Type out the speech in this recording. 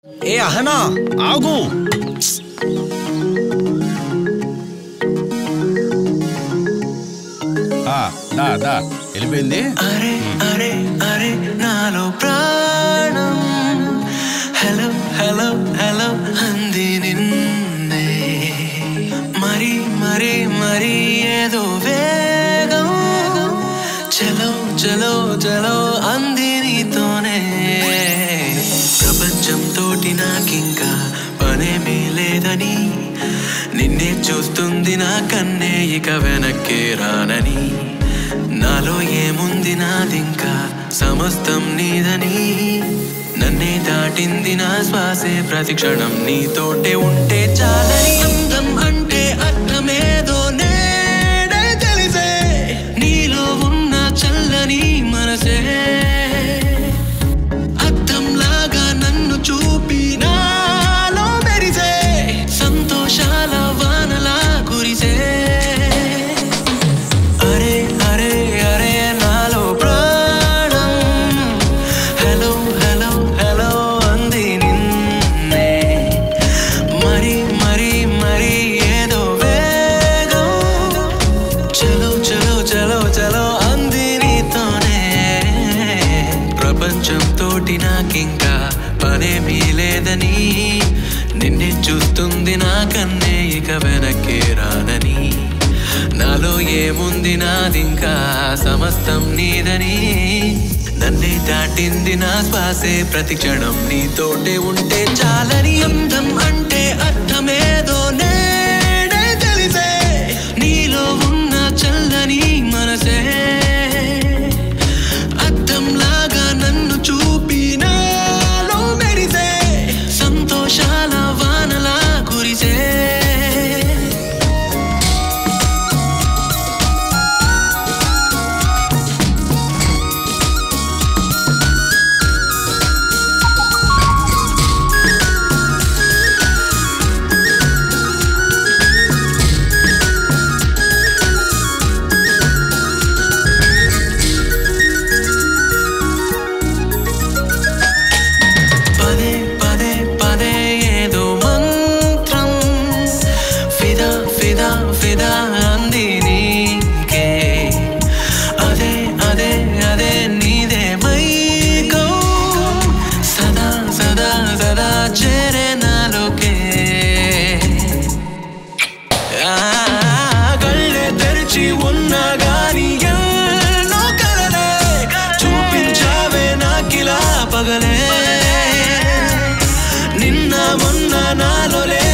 ఏ అహనా ఆగు ఆ, దా దా వెళ్ళిపోయింది అరే అరే అరే నాలో ప్రాణం హలో హలో హలో అంది నిన్నే మరి మరి మరి ఏదో వేగం చలో చలో చలో అంది నీతోనే ప్రపంచం తోటి నాకింకా పనేమీ లేదని నిన్నే చూస్తుంది నా కన్నే ఇక వెనక్కే రానని నాలో ఏముంది నాదింకా సమస్తం నీదని నన్నే దాటింది నా శ్వాసే ప్రతి క్షణం నీతోటే ఉంటే చాలని అందం అంటే అర్థమేదో నేడే తెలిసే నీలో ఉన్న చల్లని మనసే అద్దంలాగా నన్ను చూపి నాలో మెరిసే సంతోషాల వానలా కురిసే అరే అరే అరే నాలో ప్రాణం హలో హలో హలో అంది నిన్నే మరి మరి మరి ఏదో వేగం చలో చలో చలో చలో అంది నీతోనే ప్రపంచం తోటి నాకింకా పనేమీ లేదని నిన్నే చూస్తుంది నా కన్నే ఇక వెనక్కి రానని నాలో ఏముంది నాదింకా సమస్తం నీదని నన్నే దాటింది నా శ్వాసే ప్రతి క్షణం నీతోటే ఉంటే చాలని అందం అంటే అర్థమేదో నేడే తెలిసే నీలో ఉన్న చల్లని మనసే అద్దంలాగా నన్ను చూపి నాలో మెరిసే సంతోషాల వానలా కురిసే పదే పదే పదే ఏదో మంత్రం ఫిదా ఫిదా ఫిదా అంది నీకే అదే అదే అదే నీదే మైకం సదా సదా సదా చేరే నాలోకే ఆ, కళ్ళే తెరిచి ఉన్నా గాని ఎన్నో కలలే చూపించావే నాకిలా పగలే నిన్న మొన్న నాలో లే